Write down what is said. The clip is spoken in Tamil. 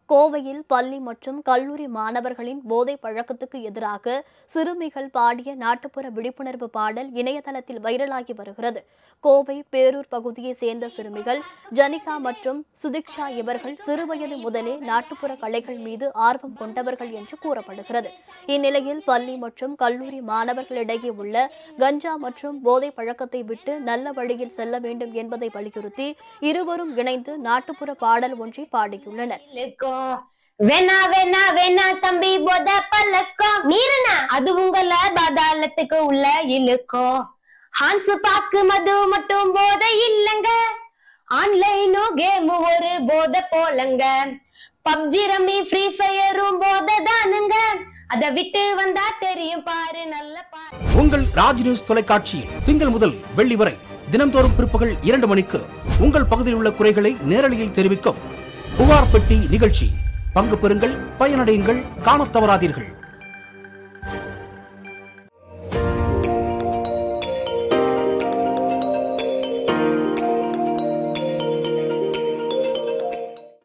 கோவையில் பள்ளி மற்றும் கல்லூரி மாணவர்களின் போதை பழக்கத்துக்கு எதிராக சிறுமிகள் பாடிய நாட்டுப்புற விழிப்புணர்வு பாடல் இணையதளத்தில் வைரலாகி வருகிறது கோவை பேரூர் பகுதியைச் சேர்ந்த சிறுமிகள் ஜனிகா மற்றும் சுதிக்ஷா இவர்கள் சிறுவயது முதலே நாட்டுப்புற கலைகள் மீது ஆர்வம் கொண்டவர்கள் என்று கூறப்படுகிறது இந்நிலையில் பள்ளி மற்றும் கல்லூரி மாணவர்களிடையே உள்ள கஞ்சா மற்றும் போதை பழக்கத்தை விட்டு நல்ல வழியில் செல்ல வேண்டும் என்பதை வலியுறுத்தி இருவரும் இணைந்து நாட்டுப்புற பாடல் ஒன்றை பாடியுள்ளனர் இழுக்கும் வேணா வேணா வேணா தம்பி போத பழக்கம் மீறினா அது உங்கள பாதாளத்துக்கு உள்ள இழுக்கும் ஹான்ஸ் பாக்கு மது மட்டும் போத இல்லங்க ஆன்லைனும் கேம் ஒரு போத போலங்க பப்ஜி ரம்மி ஃப்ரீ ஃபயரும் போத தானுங்க அத விட்டு வந்தா தெரியும் பாரு நல்ல பாரு உங்கள் ராஜ் நியூஸ் தொலைக்காட்சியில் திங்கள் முதல் வெள்ளி வரை தினம்தோறும் பிற்பகல் இரண்டு மணிக்கு உங்கள் பகுதியில் உள்ள குறைகளை நேரலையில் தெரிவிக்கும் புகார் பெட்டி நிகழ்ச்சி பங்கு பெறுங்கள் பயனடையுங்கள் காணத் தவறாதீர்கள்